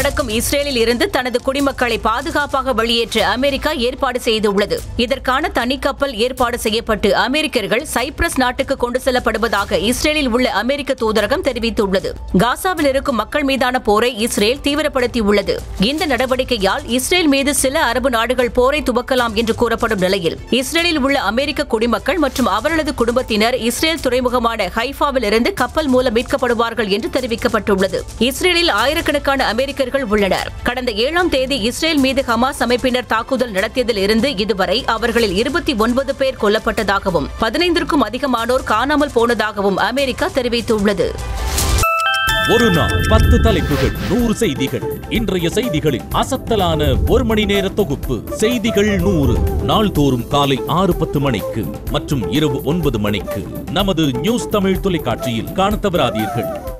நடக்கும் இஸ்ரேலில் இருந்து தனது குடிமக்களை பாதுகாப்பாக வெளியேற்ற அமெரிக்கா ஏற்பாடு செய்துள்ளது இதற்கான தனி கப்பல் ஏற்பாடு செய்யப்பட்டு அமெரிக்கர்கள் சைப்ரஸ் நாட்டுக்கு கொண்டு செல்லப்படுவதாக இஸ்ரேலில் உள்ள அமெரிக்க தூதரகம் தெரிவித்துள்ளது காசாவில் இருக்கும் மக்கள் மீதான போரை இஸ்ரேல் தீவிரப்படுத்தியுள்ளது இந்த நடவடிக்கையால் இஸ்ரேல் மீது சில அரபு நாடுகள் போரை துவக்கலாம் என்று கூறப்படும் நிலையில் இஸ்ரேலில் உள்ள அமெரிக்க குடிமக்கள் மற்றும் அவர்களது குடும்பத்தினர் இஸ்ரேல் துறைமுகமான ஹைஃபாவில் இருந்து கப்பல் மூலம் மீட்கப்படுவார்கள் என்று தெரிவிக்கப்பட்டுள்ளது இஸ்ரேலில் ஆயிரக்கணக்கான அமெரிக்கர்கள் உள்ளனர் கடந்த ஏழாம் தேதி இஸ்ரேல் மீது ஹமாஸ் அமைப்பினர் தாக்குதல் நடத்தியதில் இருந்து இதுவரை அவர்களில் இருபத்தி ஒன்பது பேர் கொல்லப்பட்டதாகவும் பதினைந்திற்கும் அதிகமானோர் காணாமல் போனதாகவும் அமெரிக்கா தெரிவித்துள்ளது ஒரு நாள் பத்து தலைப்புகள் நூறு செய்திகள் இன்றைய செய்திகளின் அசத்தலான ஒரு மணி நேர தொகுப்பு செய்திகள் நூறு நாள்தோறும் காலை ஆறு பத்து மணிக்கு மற்றும் இரவு ஒன்பது மணிக்கு நமது நியூஸ் தமிழ் தொலைக்காட்சியில் காணத் தவறாதீர்கள்